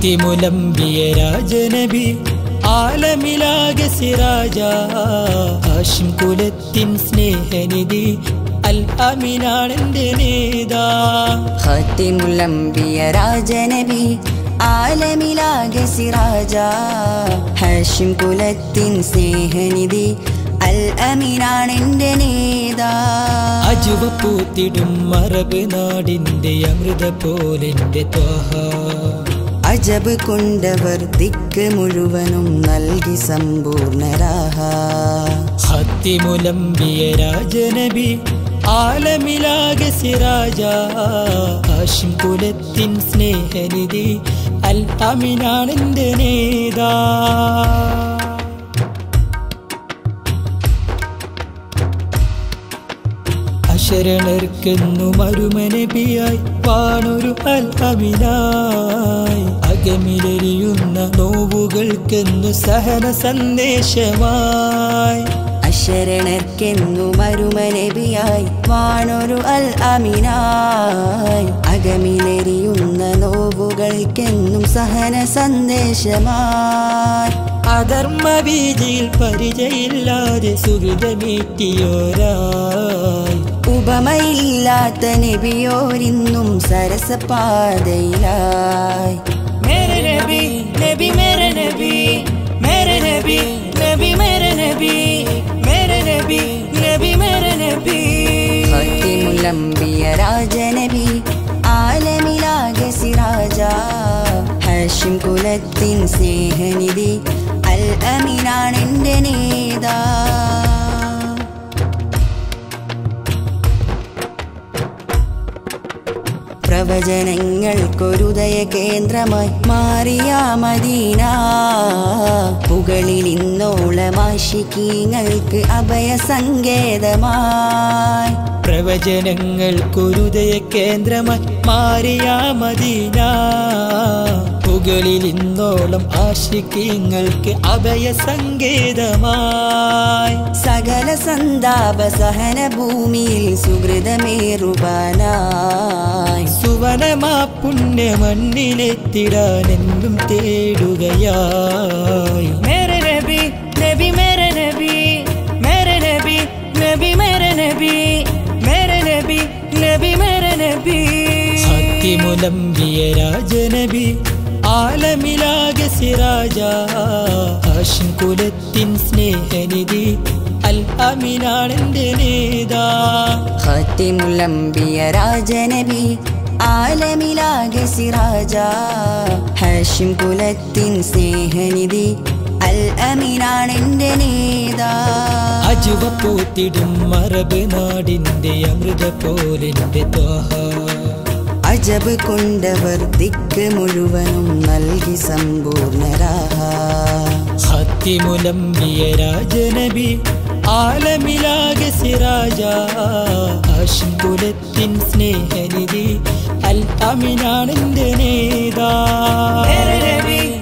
ഹത്തിമുലംബിയ രാജനബി ആലമിലാകെ സിറാജ ഹാഷിം കുലത്തിൻ സ്നേഹനിധി അൽ അമീനാണെന്റെ നേതാ ഹത്തിമുലംബിയ രാജനബി ആലമിലാകെ സിറാജ ഹഷിം കുലത്തിൻ സ്നേഹനിധി അൽ അമീനാണെന്റെ നേതാ അജുവ പൂത്തിടും മറബ് നാടിന്റെ അമൃത പോലെന്റെ ത്വാഹ അജബ് കൊണ്ടവർ ദിക്ക് മുഴുവനും നൽകി സമ്പൂർണരാഹ ഹത്തിമുലംബിയ രാജനബി ആലമിലാകെ സിറാജ ഹാഷിം കുലത്തിൻ സ്നേഹനിധി അൽ അമീനാണെന്റെ നേതാ അശരണർക്കെന്നു മരുമനബിയായി വാണൊരു അൽ അമിനായി അകമിലെരിയുന്ന നോവുകൾക്കെന്നു സഹന സന്ദേശമായി അശരണർക്കെന്നു മരുമനബിയായി വാണൊരു അൽ അമിനായി അകമിലെരിയുന്ന നോവുകൾക്കെന്നും സഹന സന്ദേശമായി അധർമ്മ വീതിയിൽ പരിചയില്ലാതെ സുഹൃതമീറ്റിയോരായി ഉപമയില്ലാത്ത നബിയോരിന്നും സരസപാതയിലായി മേരെ നബി നബി മേരെ നബി മേരെ നബി നബി മേരെ നബി മേരെ നബി നബി മേരെ നബി ഹത്തിമുലംബിയ രാജനബി ആലമിലാകെ സിറാജ ഹഷിം കുലത്തിൻ സ്നേഹനിധി അൽ അമീനാണെന്റെ നേതാ പ്രവചനങ്ങൾക്കൊരുദയ കേന്ദ്രമായി മാറിയ മദീന പുകളിൽ ഇന്നോളമാശിക്കീങ്ങൾക്ക് അഭയ സങ്കേതമായി പ്രവചനങ്ങൾക്കൊരുദയ കേന്ദ്രമായി മാറിയ മദീന പുകളിൽ ഇന്നോളം ആശിക്കങ്ങൾക്ക് അഭയ സങ്കേതമായി സകല സന്താപ സഹന ഭൂമിയിൽ സുഹൃതമേറുവാനായി സുവനമാ പുണ്യ മണ്ണിലെത്തിടാനെന്നും തേടുകയായി മേരെ നബി നബി മേരെ നബി മേരെ നബി നബി മേരെ നബി മേരെ നബി നബി മേരെ നബി ഹത്തിമുലംബിയ രാജനബി ആലമിലാകെ സിറാജ ഹാഷിം കുലത്തിൻ സ്നേഹനിധി അൽ അമീനാണെന്റെ നേതാ ഹത്തിമുലംബിയ രാജനബി ആലമിലാകെ സിറാജ ഹഷിം കുലത്തിൻ സ്നേഹനിധി അൽ അമീനാണെന്റെ നേതാ അജുവ പൂത്തിടും മറബ് നാടിന്റെ അമൃത പോലെന്റെ ത്വാഹ അജബ് കൊണ്ടവർ ദിക്ക് മുഴുവനും നൽകി സമ്പൂർണരാഹ ഹത്തിമുലംബിയ രാജനബി ആലമിലാകെ സിറാജ ഹാഷിം കുലത്തിൻ സ്നേഹനിധി അൽ അമീനാണെന്റെ നേതാ മേരെ നബി